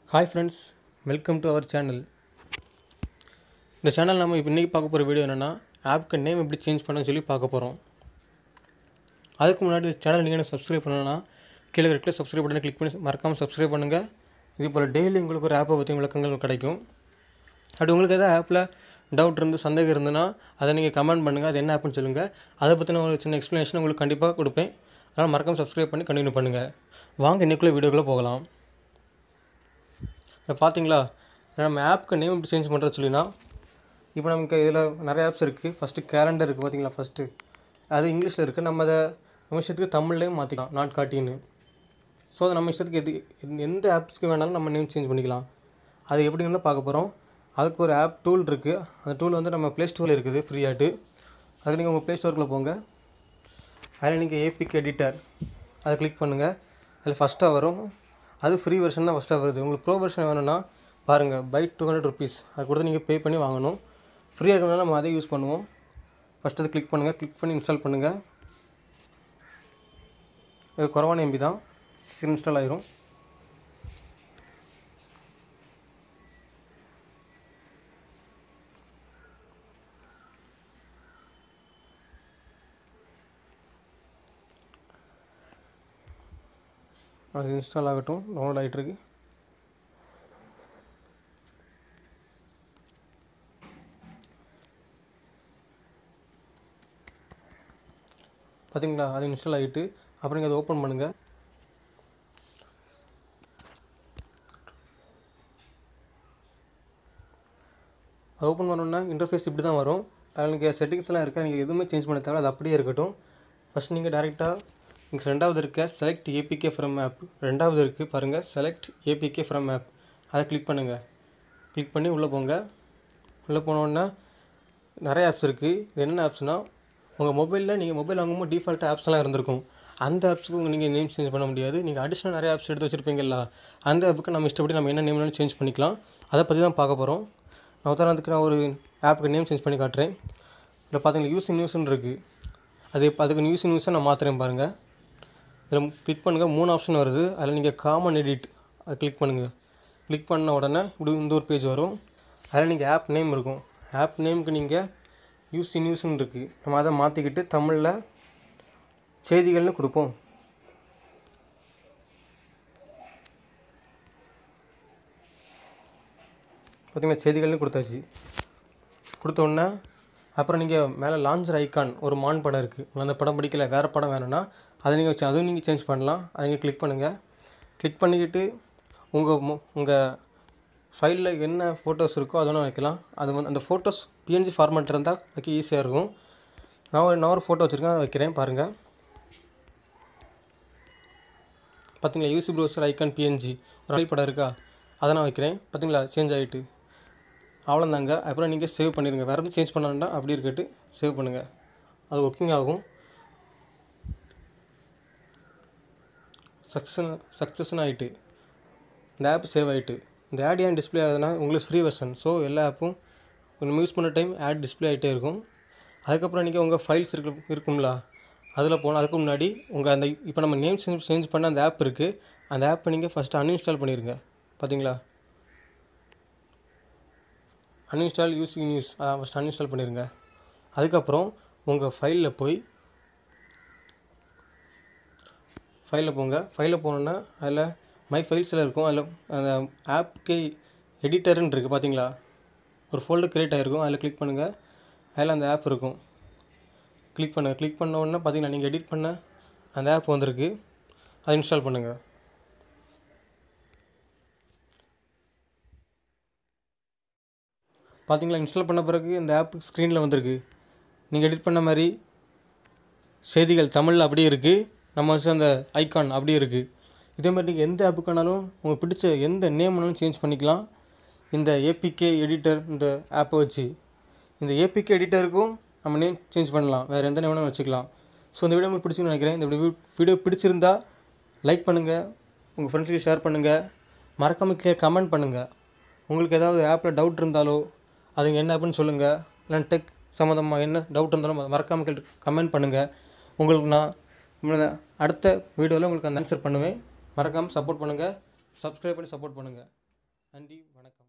hi friends welcome to our channel இந்த channel நம்ம இப்போ இன்றைக்கி பார்க்க போகிற வீடியோ என்னென்னா ஆப்க்கு நேம் எப்படி சேஞ்ச் பண்ணணும்னு சொல்லி பார்க்க போகிறோம் அதுக்கு முன்னாடி சேனல் நீங்கள் சப்ஸ்கிரைப் பண்ணணும்னா கீழே ரெட்டில் சப்ஸ்கிரைப் பண்ணி கிளிக் பண்ணி மறக்காமல் சப்ஸ்கிரைப் பண்ணுங்கள் இது போல் டெய்லி உங்களுக்கு ஒரு ஆப்பை பற்றி விளக்கங்கள் கிடைக்கும் அப்படி உங்களுக்கு எதாவது ஆப்பில் டவுட் இருந்து சந்தேகம் இருந்ததுன்னா அதை நீங்கள் கமெண்ட் பண்ணுங்கள் அது என்ன ஆப்னு சொல்லுங்கள் அதை பற்றின ஒரு சின்ன எக்ஸ்ப்ளனேஷன் உங்களுக்கு கண்டிப்பாக கொடுப்பேன் அதனால் மறக்காமல் சப்ஸ்கிரைப் பண்ணி கண்டினியூ பண்ணுங்கள் வாங்க இன்றைக்குள்ளே வீடியோக்குள்ளே போகலாம் இப்போ பார்த்தீங்களா நம்ம ஆப்க்கு நேம் எப்படி சேஞ்ச் பண்ணுறது சொல்லினா இப்போ நமக்கு இதில் நிறைய ஆப்ஸ் இருக்குது ஃபஸ்ட்டு கேலண்டர் இருக்குது பார்த்தீங்களா ஃபஸ்ட்டு அது இங்கிலீஷில் இருக்குது நம்ம அதை நம்ம இஷ்டத்துக்கு தமிழ்லேயும் மாற்றிக்கலாம் நாட் காட்டின்னு ஸோ அதை நம்ம இஷ்டத்துக்கு எது எந்த- எந்த ஆப்ஸ்க்கு வேணாலும் நம்ம நேம் சேஞ்ச் பண்ணிக்கலாம் அது எப்படின்னு தான் பார்க்க போகிறோம் அதுக்கு ஒரு ஆப் டூல் இருக்குது அந்த டூல் வந்து நம்ம ப்ளே ஸ்டோரில் இருக்குது ஃப்ரீயாட்டு அதுக்கு நீங்கள் உங்கள் ப்ளே ஸ்டோருக்குள்ளே போங்க அதில் நீங்கள் ஏபிக் எடிட்டர் அதை கிளிக் பண்ணுங்கள் அதில் ஃபஸ்ட்டாக வரும் அது ஃப்ரீ வெர்ஷன் தான் ஃபஸ்ட்டாக வருது உங்களுக்கு ப்ரோ வெர்ஷன் வேணும்னா பாருங்கள் பை டூ ஹண்ட்ரட் ருபீஸ் அது கொடுத்து நீங்கள் பே பண்ணி வாங்கணும் ஃப்ரீயாக இருக்கனால நம்ம அதை யூஸ் பண்ணுவோம் ஃபஸ்ட்டு அதை கிளிக் பண்ணுங்கள் கிளிக் பண்ணி இன்ஸ்டால் பண்ணுங்கள் இது குறவான எம்பி தான் சரி இன்ஸ்டால் ஆயிரும் அது இன்ஸ்டால் ஆகட்டும் டவுன்லோட் ஆகிட்டுருக்கு பார்த்தீங்களா அது இன்ஸ்டால் ஆகிட்டு அப்புறம் நீங்கள் அதை ஓப்பன் பண்ணுங்கள் அது ஓப்பன் பண்ணோன்னா இன்டர்ஃபேஸ் இப்படி தான் வரும் அதில் நீங்கள் செட்டிங்ஸ் எல்லாம் இருக்கா நீங்கள் எதுவுமே சேஞ்ச் பண்ண தேவை அது அப்படியே இருக்கட்டும் ஃபஸ்ட் நீங்கள் டேரெக்டாக இங்கே ரெண்டாவது இருக்க செலக்ட் ஏபிகே ஃப்ரம் ஆப் ரெண்டாவது இருக்குது பாருங்கள் செலக்ட் ஏபிகே ஃப்ரம் ஆப் அதை கிளிக் பண்ணுங்கள் கிளிக் பண்ணி உள்ளே போங்க உள்ளே போனோன்னா நிறைய ஆப்ஸ் இருக்குது இது என்ன ஆப்ஸ்னால் உங்கள் மொபைலில் நீங்கள் மொபைல் வாங்கும்போது டிஃபால்ட் ஆப்ஸ்லாம் இருந்திருக்கும் அந்த ஆப்ஸுக்கு நீங்கள் நேம் சேஞ்ச் பண்ண முடியாது நீங்கள் அடிஷ்னல் நிறைய ஆப்ஸ் எடுத்து வச்சுருப்பீங்களா அந்த ஆப்புக்கு நம்ம இஷ்டப்படி நம்ம என்ன நேம்னாலும் சேஞ்ச் பண்ணிக்கலாம் அதை பற்றி தான் பார்க்க போகிறோம் நான் உதாரணத்துக்கு நான் ஒரு ஆப்புக்கு நேம் சேஞ்ச் பண்ணி காட்டுறேன் இதில் பார்த்தீங்கன்னா யூஸ் நியூஸ்னு இருக்குது அது இப்போ அதுக்கு நியூஸ் நியூஸை நான் மாற்றுறேன் பாருங்கள் இதில் கிளிக் பண்ணுங்கள் மூணு ஆப்ஷன் வருது அதில் நீங்கள் காமன் எடிட் அதை கிளிக் பண்ணுங்கள் கிளிக் பண்ண உடனே இப்படி இந்த ஒரு பேஜ் வரும் அதில் நீங்கள் ஆப் நேம் இருக்கும் ஆப் நேமுக்கு நீங்கள் யூஸ் நியூஸ்னு இருக்குது நம்ம அதை மாற்றிக்கிட்டு தமிழில் செய்திகள்னு கொடுப்போம் பார்த்தீங்கன்னா செய்திகள்னு கொடுத்தாச்சு கொடுத்த உடனே அப்புறம் நீங்கள் மேலே லான்ச்சர் ஐகான் ஒரு மான் படம் இருக்குது உங்களுக்கு அந்த படம் பிடிக்கல வேறு படம் வேணும்னா அதை நீங்கள் வச்சு அதுவும் நீங்கள் சேஞ்ச் பண்ணலாம் அதை நீங்கள் கிளிக் பண்ணுங்கள் கிளிக் பண்ணிக்கிட்டு உங்கள் உங்கள் ஃபைலில் என்ன ஃபோட்டோஸ் இருக்கோ அதை வேணால் வைக்கலாம் அது வந்து அந்த ஃபோட்டோஸ் பிஎன்ஜி ஃபார்மேட் இருந்தால் வைக்க ஈஸியாக இருக்கும் நான் ஒரு நான் ஒரு ஃபோட்டோ வச்சுருக்கேன் அதை வைக்கிறேன் பாருங்கள் பார்த்தீங்களா யூசி ப்ரௌசர் ஐகான் பிஎன்ஜி ஒரு அடி படம் இருக்கா அதை நான் வைக்கிறேன் பார்த்தீங்களா சேஞ்ச் ஆகிட்டு அவ்வளோதாங்க அப்புறம் நீங்கள் சேவ் பண்ணிடுங்க வேறு எதுவும் சேஞ்ச் பண்ண வேண்டாம் அப்படி இருக்கட்டு சேவ் பண்ணுங்கள் அது ஒர்க்கிங் ஆகும் சக்ஸஸ் சக்ஸஸ்னு ஆகிட்டு இந்த ஆப் சேவ் ஆகிட்டு இந்த ஆட் ஏன் டிஸ்ப்ளே ஆகுதுன்னா உங்களுக்கு ஃப்ரீ வெர்ஷன் ஸோ எல்லா ஆப்பும் நம்ம யூஸ் பண்ண டைம் ஆட் டிஸ்ப்ளே ஆகிட்டே இருக்கும் அதுக்கப்புறம் நீங்கள் உங்கள் ஃபைல்ஸ் இருக்கு இருக்கும்ல அதில் போனால் அதுக்கு முன்னாடி உங்கள் அந்த இப்போ நம்ம நேம் சேஞ்ச் சேஞ்ச் பண்ண அந்த ஆப் இருக்குது அந்த ஆப்பை நீங்கள் ஃபஸ்ட்டு அன்இன்ஸ்டால் பண்ணிடுங்க பார்த்தீங்களா uninstall using news first uninstall பண்ணிடுங்க அதுக்கப்புறம் உங்கள் ஃபைலில் போய் ஃபைலில் போங்க ஃபைலில் போனோன்னா அதில் மை ஃபைல்ஸில் இருக்கும் அதில் அந்த ஆப்க்கு எடிட்டர்னு இருக்குது பார்த்தீங்களா ஒரு ஃபோல்டர் க்ரியேட் ஆகிருக்கும் அதில் கிளிக் பண்ணுங்கள் அதில் அந்த ஆப் இருக்கும் கிளிக் பண்ணுங்கள் கிளிக் பண்ண உடனே பார்த்தீங்கன்னா நீங்கள் எடிட் பண்ண அந்த ஆப் வந்திருக்கு அதை இன்ஸ்டால் பண்ணுங்கள் பார்த்தீங்களா இன்ஸ்டால் பண்ண பிறகு இந்த ஆப் ஸ்க்ரீனில் வந்திருக்கு நீங்கள் எடிட் பண்ண மாதிரி செய்திகள் தமிழில் அப்படியே இருக்குது நம்ம வச்சு அந்த ஐகான் அப்படியே இருக்குது இதே மாதிரி நீங்கள் எந்த ஆப்புக்கானாலும் உங்களுக்கு பிடிச்ச எந்த நேம் வேணாலும் சேஞ்ச் பண்ணிக்கலாம் இந்த ஏபிகே எடிட்டர் இந்த ஆப்பை வச்சு இந்த ஏபிகே எடிட்டருக்கும் நம்ம நேம் சேஞ்ச் பண்ணலாம் வேறு எந்த நேம் வேணாலும் வச்சுக்கலாம் ஸோ இந்த வீடியோ உங்களுக்கு பிடிச்சிருக்குன்னு நினைக்கிறேன் இந்த வீடியோ வீடியோ பிடிச்சிருந்தா லைக் பண்ணுங்கள் உங்கள் ஃப்ரெண்ட்ஸுக்கு ஷேர் பண்ணுங்கள் மறக்காமல் கீழே கமெண்ட் பண்ணுங்கள் உங்களுக்கு ஏதாவது ஆப்பில் டவுட் இருந்தாலோ அதுங்க என்ன ஆப்புன்னு சொல்லுங்கள் இல்லை டெக் சம்மந்தமாக என்ன டவுட் இருந்தாலும் மறக்காமல் கேட்டு கமெண்ட் பண்ணுங்கள் உங்களுக்கு நான் உங்களை அடுத்த வீடியோவில் உங்களுக்கு அந்த ஆன்சர் பண்ணுவேன் மறக்காமல் சப்போர்ட் பண்ணுங்கள் சப்ஸ்கிரைப் பண்ணி சப்போர்ட் பண்ணுங்கள் நன்றி வணக்கம்